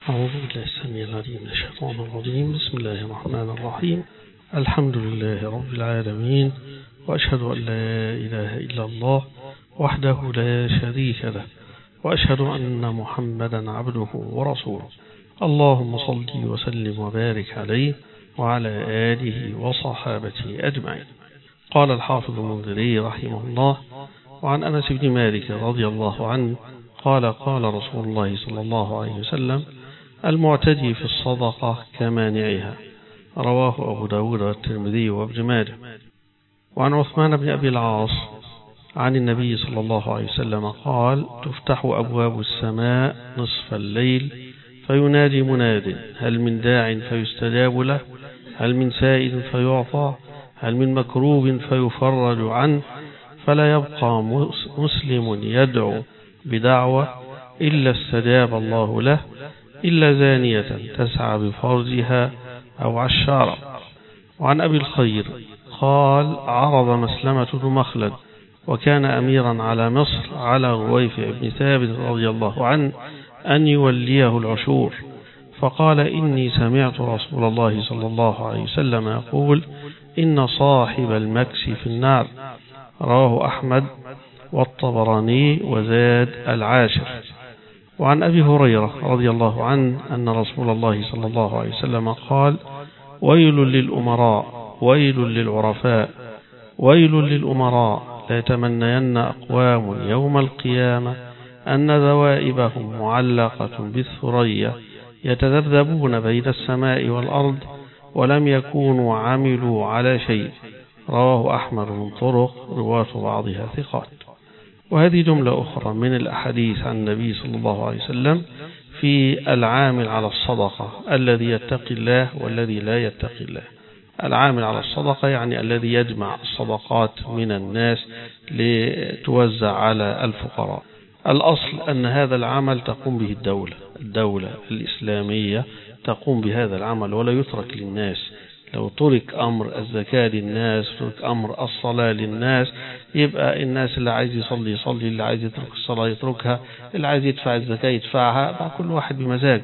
أعوذ بالله السميع العليم من الشيطان الرجيم بسم الله الرحمن الرحيم الحمد لله رب العالمين وأشهد أن لا إله إلا الله وحده لا شريك له وأشهد أن محمدا عبده ورسوله اللهم صل وسلم وبارك عليه وعلى آله وصحابته أجمعين قال الحافظ المنذري رحمه الله وعن أنس بن مالك رضي الله عنه قال قال رسول الله صلى الله عليه وسلم المعتدي في الصدقة كمانعها رواه أبو داود والترمذي وابن ماجه وعن عثمان بن أبي العاص عن النبي صلى الله عليه وسلم قال تفتح أبواب السماء نصف الليل فينادي مناد هل من داع فيستجاب له هل من سائل فيعطى هل من مكروب فيفرج عنه فلا يبقى مسلم يدعو بدعوة إلا استجاب الله له إلا زانية تسعى بفرجها أو عشارة وعن أبي الخير قال عرض مسلمة بن مخلد وكان أميرا على مصر على غويف بن ثابت رضي الله عنه أن يوليه العشور فقال إني سمعت رسول الله صلى الله عليه وسلم يقول إن صاحب المكس في النار رواه أحمد والطبراني وزاد العاشر وعن أبي هريرة رضي الله عنه أن رسول الله صلى الله عليه وسلم قال ويل للأمراء ويل للعرفاء ويل للأمراء لا يتمنين أقوام يوم القيامة أن ذوائبهم معلقة بالثريا يتذبذبون بين السماء والأرض ولم يكونوا عملوا على شيء رواه أحمد من طرق رواة بعضها ثقات وهذه جملة أخرى من الأحاديث عن النبي صلى الله عليه وسلم في العامل على الصدقة الذي يتقي الله والذي لا يتقي الله العامل على الصدقة يعني الذي يجمع الصدقات من الناس لتوزع على الفقراء الأصل أن هذا العمل تقوم به الدولة الدولة الإسلامية تقوم بهذا العمل ولا يترك للناس لو ترك أمر الزكاة للناس ترك أمر الصلاة للناس يبقى الناس اللي عايز يصلي يصلي اللي عايز يترك الصلاة يتركها اللي عايز يدفع الزكاة يدفعها بقى كل واحد بمزاج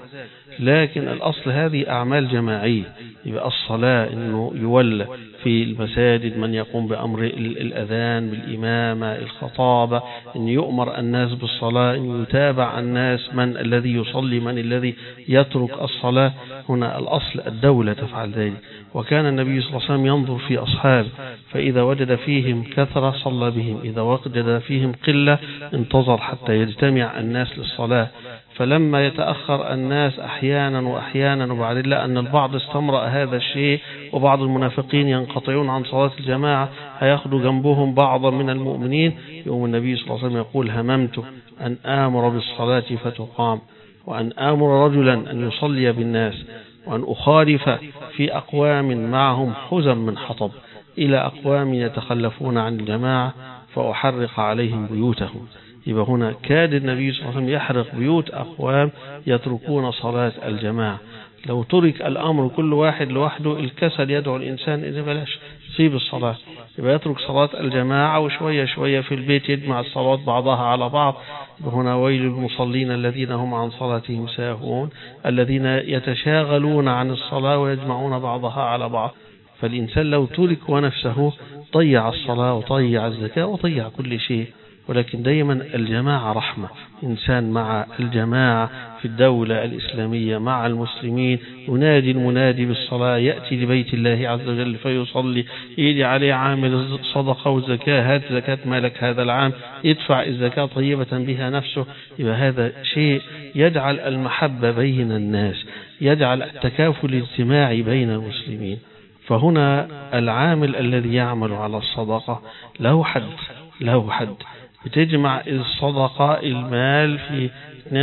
لكن الأصل هذه أعمال جماعية يبقى الصلاة أنه يولى في المساجد من يقوم بأمر الأذان بالإمامة الخطابة أن يؤمر الناس بالصلاة أن يتابع الناس من الذي يصلي من الذي يترك الصلاة هنا الأصل الدولة تفعل ذلك وكان النبي صلى الله عليه وسلم ينظر في أصحابه فإذا وجد فيهم كثرة صلى بهم إذا وجد فيهم قلة انتظر حتى يجتمع الناس للصلاة فلما يتأخر الناس أحيانا وأحيانا وبعد الله أن البعض استمرأ هذا الشيء وبعض المنافقين ينقطعون عن صلاة الجماعة هياخدوا جنبهم بعضا من المؤمنين يوم النبي صلى الله عليه وسلم يقول هممت أن آمر بالصلاة فتقام وأن آمر رجلا أن يصلي بالناس وأن أخالف في أقوام معهم حزم من حطب إلى أقوام يتخلفون عن الجماعة فأحرق عليهم بيوتهم يبقى هنا كاد النبي صلى الله عليه وسلم يحرق بيوت أقوام يتركون صلاة الجماعة لو ترك الأمر كل واحد لوحده الكسل يدعو الإنسان إذا بلاش سيب الصلاة يبقى يترك صلاة الجماعة وشوية شوية في البيت يجمع الصلاة بعضها على بعض هنا ويل المصلين الذين هم عن صلاتهم ساهون الذين يتشاغلون عن الصلاة ويجمعون بعضها على بعض فالإنسان لو ترك ونفسه ضيع الصلاة وضيع الزكاة وضيع كل شيء ولكن دايما الجماعة رحمة إنسان مع الجماعة في الدولة الإسلامية مع المسلمين ينادي المنادي بالصلاة يأتي لبيت الله عز وجل فيصلي يجي عليه عامل الصدقة والزكاة هات زكاة مالك هذا العام يدفع الزكاة طيبة بها نفسه يبقى هذا شيء يجعل المحبة بين الناس يجعل التكافل الاجتماعي بين المسلمين فهنا العامل الذي يعمل على الصدقة له حد له حد بتجمع الصدقة المال في 2.5%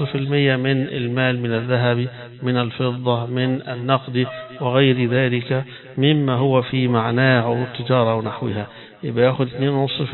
من المال من الذهب من الفضة من النقد وغير ذلك مما هو في معناه أو التجارة ونحوها يبقى ياخد 2.5%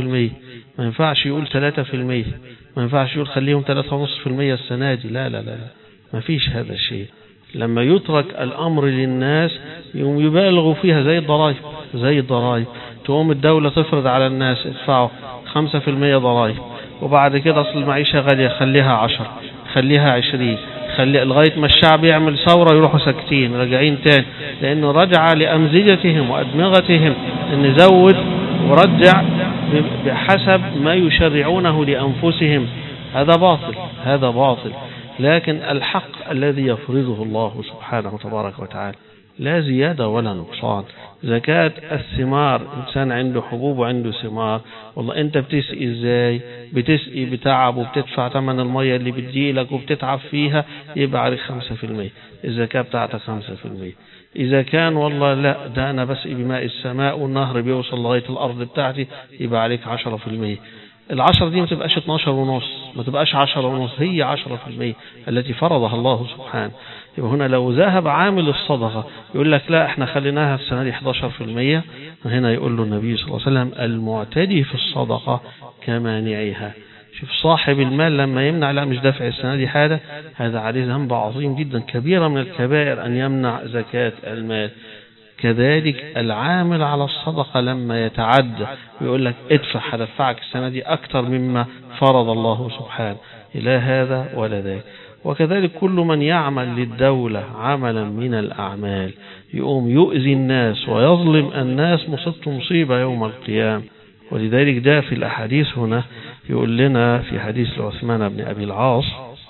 ما ينفعش يقول 3% ما ينفعش يقول خليهم 3.5% السنة دي لا لا لا ما فيش هذا الشيء لما يترك الأمر للناس يوم يبالغوا فيها زي الضرائب زي الضرائب تقوم الدولة تفرض على الناس ادفعوا خمسة في المية ضرائب وبعد كده أصل المعيشة غالية خليها عشر خليها عشرين يخلي لغاية ما الشعب يعمل ثورة يروحوا ساكتين راجعين تاني لأنه رجع لأمزجتهم وأدمغتهم أن نزود ورجع بحسب ما يشرعونه لأنفسهم هذا باطل هذا باطل لكن الحق الذي يفرضه الله سبحانه تبارك وتعالى لا زيادة ولا نقصان زكاة الثمار إنسان عنده حبوب وعنده ثمار والله أنت بتسقي إزاي بتسقي بتعب وبتدفع ثمن المية اللي بتجيلك وبتتعب فيها يبقى عليك خمسة في المية الزكاة بتاعتك خمسة في المية إذا كان والله لا ده أنا بسقي بماء السماء والنهر بيوصل لغاية الأرض بتاعتي يبقى عليك عشرة في المية العشرة دي ما تبقاش 12 ونص ما تبقاش 10 ونص هي 10 في المية التي فرضها الله سبحانه يبقى هنا لو ذهب عامل الصدقة يقول لك لا احنا خليناها السنة دي 11 في المية هنا يقول له النبي صلى الله عليه وسلم المعتدي في الصدقة كمانعها شوف صاحب المال لما يمنع لا مش دافع السنة دي حاجة هذا عليه ذنب عظيم جدا كبيرة من الكبائر أن يمنع زكاة المال كذلك العامل على الصدقة لما يتعدى ويقول لك ادفع هدفعك السنة دي أكثر مما فرض الله سبحانه إلى هذا ولا ذاك وكذلك كل من يعمل للدولة عملا من الأعمال يقوم يؤذي الناس ويظلم الناس مصبت مصيبة يوم القيامة ولذلك جاء في الأحاديث هنا يقول لنا في حديث لعثمان بن أبي العاص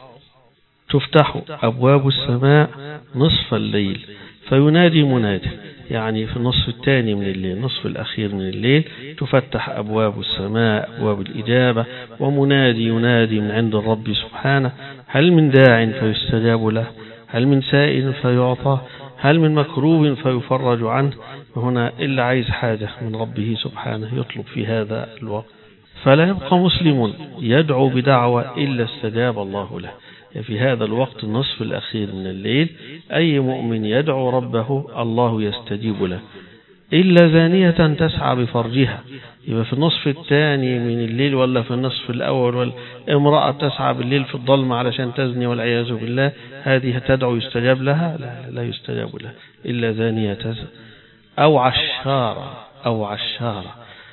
تفتح أبواب السماء نصف الليل فينادي منادي يعني في النصف الثاني من الليل النصف الأخير من الليل تفتح أبواب السماء أبواب الإجابة ومنادي ينادي من عند الرب سبحانه هل من داع فيستجاب له هل من سائل فيعطى هل من مكروب فيفرج عنه وهنا إلا عايز حاجة من ربه سبحانه يطلب في هذا الوقت فلا يبقى مسلم يدعو بدعوة إلا استجاب الله له في هذا الوقت النصف الأخير من الليل أي مؤمن يدعو ربه الله يستجيب له إلا زانية تسعى بفرجها يبقى في النصف الثاني من الليل ولا في النصف الأول ولا امرأة تسعى بالليل في الظلمة علشان تزني والعياذ بالله هذه تدعو يستجاب لها لا, لا يستجاب لها إلا زانية تسعى أو عشارة أو عشارة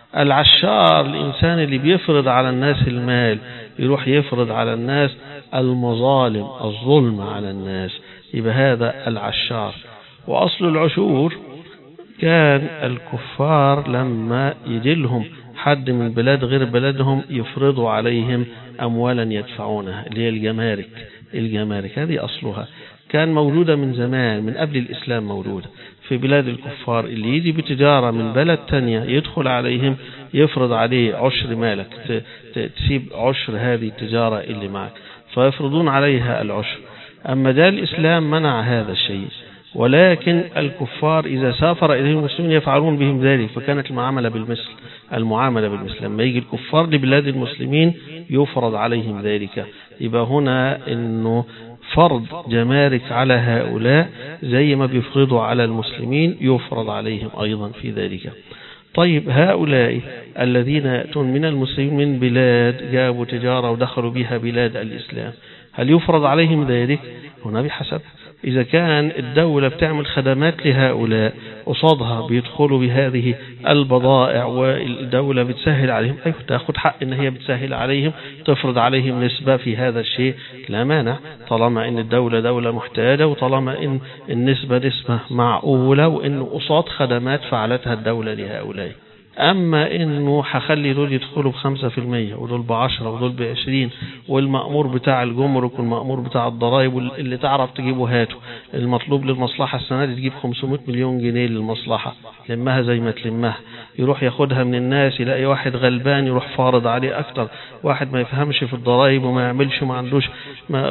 العشار الإنسان اللي بيفرض على الناس المال يروح يفرض على الناس المظالم الظلم على الناس يبقى هذا العشار وأصل العشور كان الكفار لما يجلهم حد من بلاد غير بلادهم يفرضوا عليهم أموالا يدفعونها اللي هي الجمارك الجمارك هذه أصلها كان موجودة من زمان من قبل الإسلام موجودة في بلاد الكفار اللي يجي بتجارة من بلد تانية يدخل عليهم يفرض عليه عشر مالك تسيب عشر هذه التجارة اللي معك فيفرضون عليها العشر أما ده الإسلام منع هذا الشيء ولكن الكفار إذا سافر إليهم المسلمين يفعلون بهم ذلك فكانت المعاملة بالمثل المعاملة بالمثل لما يجي الكفار لبلاد المسلمين يفرض عليهم ذلك يبقى هنا أنه فرض جمارك على هؤلاء زي ما بيفرضوا على المسلمين يفرض عليهم أيضا في ذلك طيب هؤلاء الذين يأتون من المسلمين من بلاد جابوا تجارة ودخلوا بها بلاد الإسلام هل يفرض عليهم ذلك هنا بحسب إذا كان الدولة بتعمل خدمات لهؤلاء قصادها بيدخلوا بهذه البضائع والدولة بتسهل عليهم أيوة تأخذ حق إن هي بتسهل عليهم تفرض عليهم نسبة في هذا الشيء لا مانع طالما إن الدولة دولة محتاجة وطالما إن النسبة نسبة معقولة وإن قصاد خدمات فعلتها الدولة لهؤلاء أما إنه هخلي دول يدخلوا بخمسة في المية ودول بعشرة ودول بعشرين والمأمور بتاع الجمرك والمأمور بتاع الضرائب اللي تعرف تجيبه هاته المطلوب للمصلحة السنة دي تجيب 500 مليون جنيه للمصلحة لمها زي ما تلمها يروح ياخدها من الناس يلاقي واحد غلبان يروح فارض عليه أكتر واحد ما يفهمش في الضرائب وما يعملش ما عندوش ما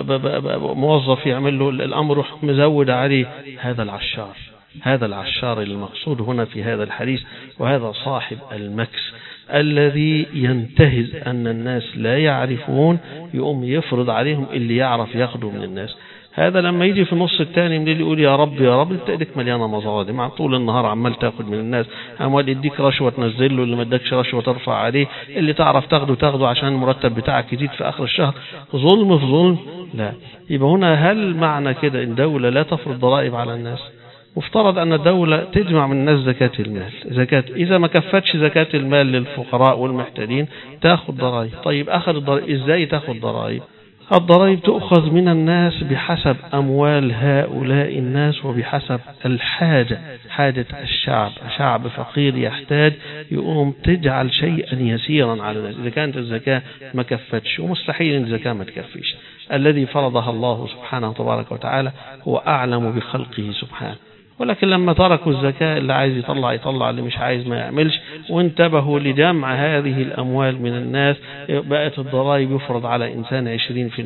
موظف يعمل له الأمر يروح مزود عليه هذا العشار هذا العشار المقصود هنا في هذا الحديث وهذا صاحب المكس الذي ينتهز أن الناس لا يعرفون يقوم يفرض عليهم اللي يعرف ياخده من الناس هذا لما يجي في النص الثاني من اللي يقول يا رب يا رب انت ايدك مليانه مظالم مع طول النهار عمال تاخد من الناس اموال يديك رشوه تنزل له اللي ما ادكش رشوه ترفع عليه اللي تعرف تاخده تاخده عشان المرتب بتاعك يزيد في اخر الشهر ظلم في ظلم لا يبقى هنا هل معنى كده ان دوله لا تفرض ضرائب على الناس مفترض أن الدولة تجمع من الناس زكاة المال زكاة إذا ما كفتش زكاة المال للفقراء والمحتاجين تاخد ضرائب طيب أخذ الضرائب إزاي تاخد ضرائب الضرائب تؤخذ من الناس بحسب أموال هؤلاء الناس وبحسب الحاجة حاجة الشعب شعب فقير يحتاج يقوم تجعل شيئا يسيرا على الناس إذا كانت الزكاة ما كفتش ومستحيل أن الزكاة ما تكفيش الذي فرضها الله سبحانه تبارك وتعالى هو أعلم بخلقه سبحانه ولكن لما تركوا الزكاة اللي عايز يطلع يطلع اللي مش عايز ما يعملش وانتبهوا لجمع هذه الأموال من الناس بقت الضرائب يفرض على إنسان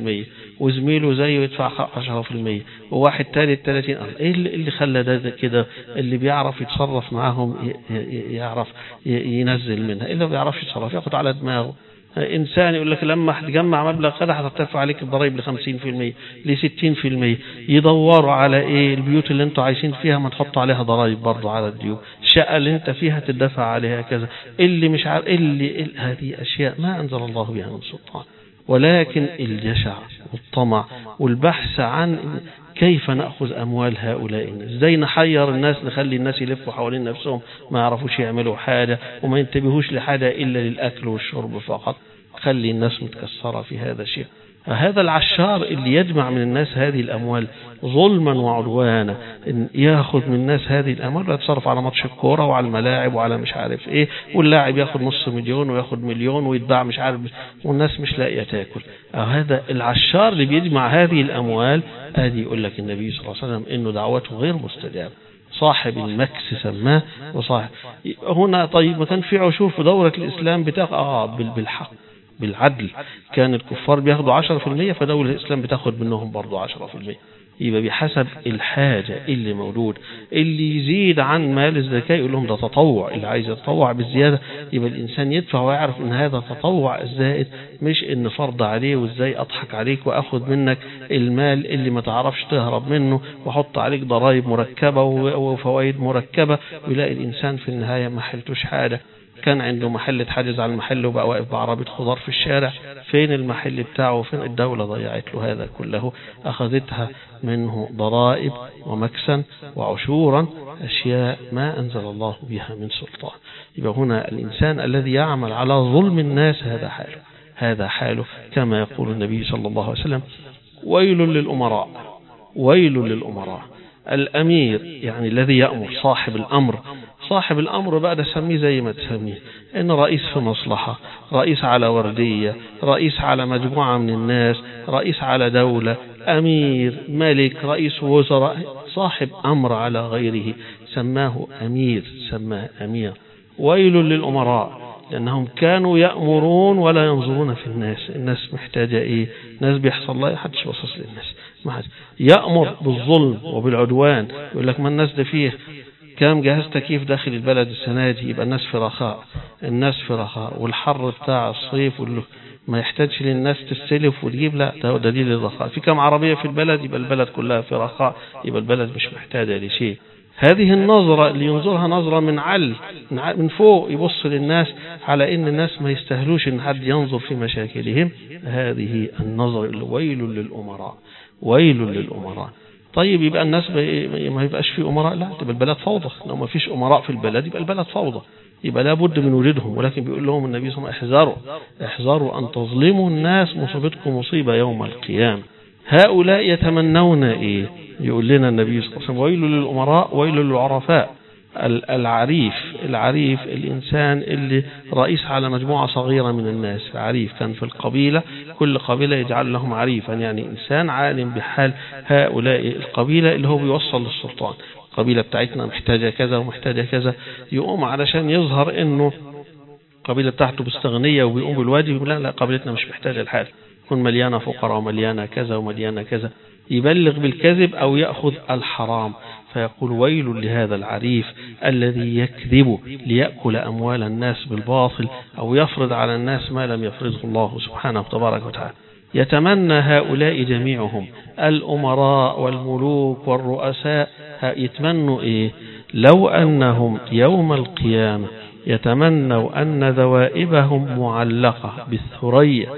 20% وزميله زيه يدفع 10% وواحد ثالث 30 ايه اللي خلى ده كده اللي بيعرف يتصرف معاهم يعرف ينزل منها اللي ما بيعرفش يتصرف ياخد على دماغه إنسان يقول لك لما هتجمع مبلغ كده هترتفع عليك الضرائب ل 50% ل 60% يدوروا على إيه البيوت اللي أنتوا عايشين فيها ما تحطوا عليها ضرائب برضه على الديون الشقة اللي أنت فيها تدفع عليها كذا اللي مش عارف اللي, اللي هذه أشياء ما أنزل الله بها من سلطان ولكن الجشع والطمع والبحث عن كيف نأخذ أموال هؤلاء الناس ازاي نحير الناس نخلي الناس يلفوا حوالين نفسهم ما يعرفوش يعملوا حاجة وما ينتبهوش لحاجة إلا للأكل والشرب فقط خلي الناس متكسرة في هذا الشيء هذا العشار اللي يجمع من الناس هذه الأموال ظلما وعدوانا إن ياخذ من الناس هذه الأموال ويتصرف على ماتش الكورة وعلى الملاعب وعلى مش عارف إيه واللاعب ياخذ نص مليون وياخذ مليون ويتباع مش عارف والناس مش لاقية تاكل هذا العشار اللي بيجمع هذه الأموال ادي يقول لك النبي صلى الله عليه وسلم إنه دعوته غير مستجابة صاحب المكس سماه وصاحب هنا طيب ما كان في عشور في دورة الإسلام بتاخد آه بالحق بالعدل كان الكفار بياخدوا 10% فدولة الإسلام بتاخد منهم برضو 10% يبقى بحسب الحاجة اللي موجود اللي يزيد عن مال الزكاة يقول لهم ده تطوع اللي عايز يتطوع بالزيادة يبقى الإنسان يدفع ويعرف ان هذا تطوع الزائد مش ان فرض عليه وازاي اضحك عليك واخد منك المال اللي ما تعرفش تهرب منه واحط عليك ضرائب مركبة وفوائد مركبة ويلاقي الإنسان في النهاية ما حلتوش حاجة كان عنده محل اتحجز على المحل وبقى واقف بعربية خضار في الشارع فين المحل بتاعه فين الدولة ضيعت له هذا كله أخذتها منه ضرائب ومكسا وعشورا أشياء ما أنزل الله بها من سلطان يبقى هنا الإنسان الذي يعمل على ظلم الناس هذا حاله هذا حاله كما يقول النبي صلى الله عليه وسلم ويل للأمراء ويل للأمراء الأمير يعني الذي يأمر صاحب الأمر صاحب الأمر بقى ده سميه زي ما تسميه إن رئيس في مصلحة رئيس على وردية رئيس على مجموعة من الناس رئيس على دولة أمير ملك رئيس وزراء صاحب أمر على غيره سماه أمير سماه أمير ويل للأمراء لأنهم كانوا يأمرون ولا ينظرون في الناس الناس محتاجة إيه الناس بيحصل لها حدش بصص للناس ما حدش يأمر بالظلم وبالعدوان يقول لك ما الناس ده فيه كام جهاز تكييف داخل البلد السنة دي يبقى الناس في رخاء الناس في رخاء والحر بتاع الصيف والله ما يحتاجش للناس تستلف وتجيب لا ده دليل الرخاء في كم عربية في البلد يبقى البلد كلها في رخاء يبقى البلد مش محتاجة لشيء هذه النظرة اللي ينظرها نظرة من عل من فوق يبص للناس على ان الناس ما يستهلوش ان حد ينظر في مشاكلهم هذه النظر الويل للأمراء ويل للأمراء طيب يبقى الناس ما يبقاش في أمراء لا تبقى البلد فوضى لو ما فيش أمراء في البلد يبقى البلد فوضى يبقى لابد من وجودهم ولكن بيقول لهم النبي صلى الله عليه وسلم احذروا احذروا أن تظلموا الناس مصيبتكم مصيبة يوم القيامة هؤلاء يتمنون ايه يقول لنا النبي صلى الله عليه وسلم ويل للأمراء ويل للعرفاء العريف العريف الإنسان اللي رئيس على مجموعة صغيرة من الناس عريف كان في القبيلة كل قبيلة يجعل لهم عريفا يعني إنسان عالم بحال هؤلاء القبيلة اللي هو بيوصل للسلطان القبيلة بتاعتنا محتاجة كذا ومحتاجة كذا يقوم علشان يظهر انه القبيلة بتاعته مستغنية وبيقوم بالواجب لا لا قبيلتنا مش محتاجة الحال تكون مليانة فقراء ومليانة كذا ومليانة كذا يبلغ بالكذب أو يأخذ الحرام فيقول ويل لهذا العريف الذي يكذب ليأكل أموال الناس بالباطل أو يفرض على الناس ما لم يفرضه الله سبحانه وتبارك وتعالى يتمنى هؤلاء جميعهم الأمراء والملوك والرؤساء يتمنوا إيه لو أنهم يوم القيامة يتمنوا أن ذوائبهم معلقة بالثريا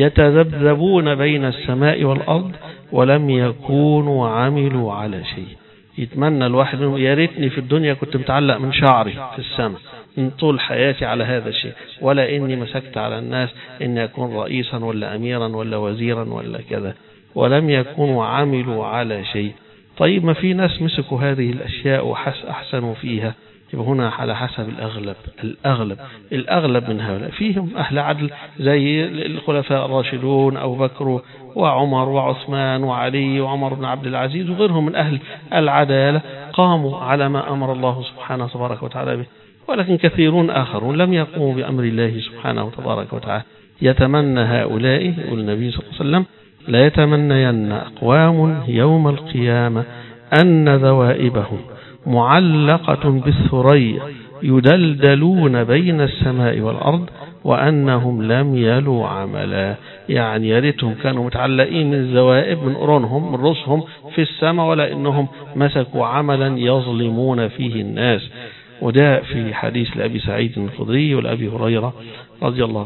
يتذبذبون بين السماء والأرض ولم يكونوا عملوا على شيء يتمنى الواحد منهم يا ريتني في الدنيا كنت متعلق من شعري في السماء طول حياتي على هذا الشيء ولا إني مسكت على الناس إني أكون رئيسا ولا أميرا ولا وزيرا ولا كذا ولم يكونوا عملوا على شيء طيب ما في ناس مسكوا هذه الأشياء وأحسنوا فيها يبقى هنا على حسب الأغلب الأغلب الأغلب من هؤلاء فيهم أهل عدل زي الخلفاء الراشدون أبو بكر وعمر وعثمان وعلي وعمر بن عبد العزيز وغيرهم من أهل العدالة قاموا على ما أمر الله سبحانه تبارك وتعالى به ولكن كثيرون آخرون لم يقوموا بأمر الله سبحانه تبارك وتعالى يتمنى هؤلاء يقول النبي صلى الله عليه وسلم لا يتمنين أقوام يوم القيامة أن ذوائبهم معلقة بالثريا يدلدلون بين السماء والأرض وأنهم لم يلوا عملا يعني يا ريتهم كانوا متعلقين من الزوائب من قرونهم من رؤوسهم في السماء ولا إنهم مسكوا عملا يظلمون فيه الناس وده في حديث لأبي سعيد الخضري ولأبي هريرة رضي الله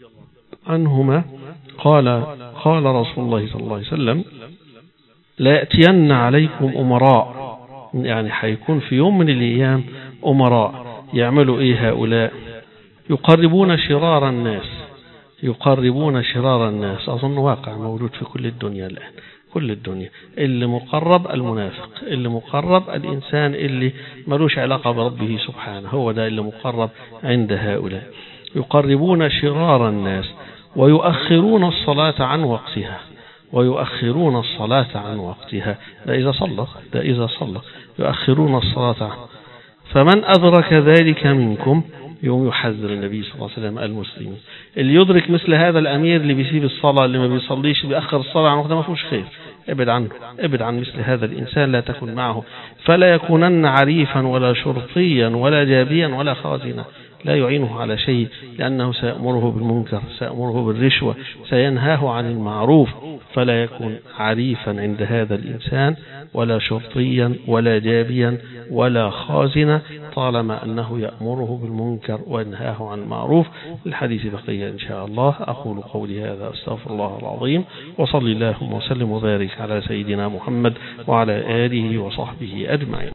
عنهما قال قال رسول الله صلى الله عليه وسلم لا يأتين عليكم أمراء يعني حيكون في يوم من الأيام أمراء يعملوا إيه هؤلاء يقربون شرار الناس يقربون شرار الناس أظن واقع موجود في كل الدنيا الآن كل الدنيا اللي مقرب المنافق اللي مقرب الإنسان اللي ملوش علاقة بربه سبحانه هو ده اللي مقرب عند هؤلاء يقربون شرار الناس ويؤخرون الصلاة عن وقتها ويؤخرون الصلاة عن وقتها ده إذا صلى ده إذا صلى يؤخرون الصلاة عنه فمن أدرك ذلك منكم يوم يحذر النبي صلى الله عليه وسلم المسلمين اللي يدرك مثل هذا الأمير اللي بيسيب الصلاة اللي ما بيصليش بيأخر الصلاة عن وقتها ما فيهوش خير ابعد عنه ابعد عن مثل هذا الإنسان لا تكن معه فلا يكونن عريفا ولا شرطيا ولا جابيا ولا خازنا لا يعينه على شيء لأنه سيأمره بالمنكر سيأمره بالرشوة سينهاه عن المعروف فلا يكون عريفا عند هذا الإنسان ولا شرطيا ولا جابيا ولا خازنا طالما أنه يأمره بالمنكر وينهاه عن المعروف الحديث بقية إن شاء الله أقول قولي هذا أستغفر الله العظيم وصلي اللهم وسلم وبارك على سيدنا محمد وعلى آله وصحبه أجمعين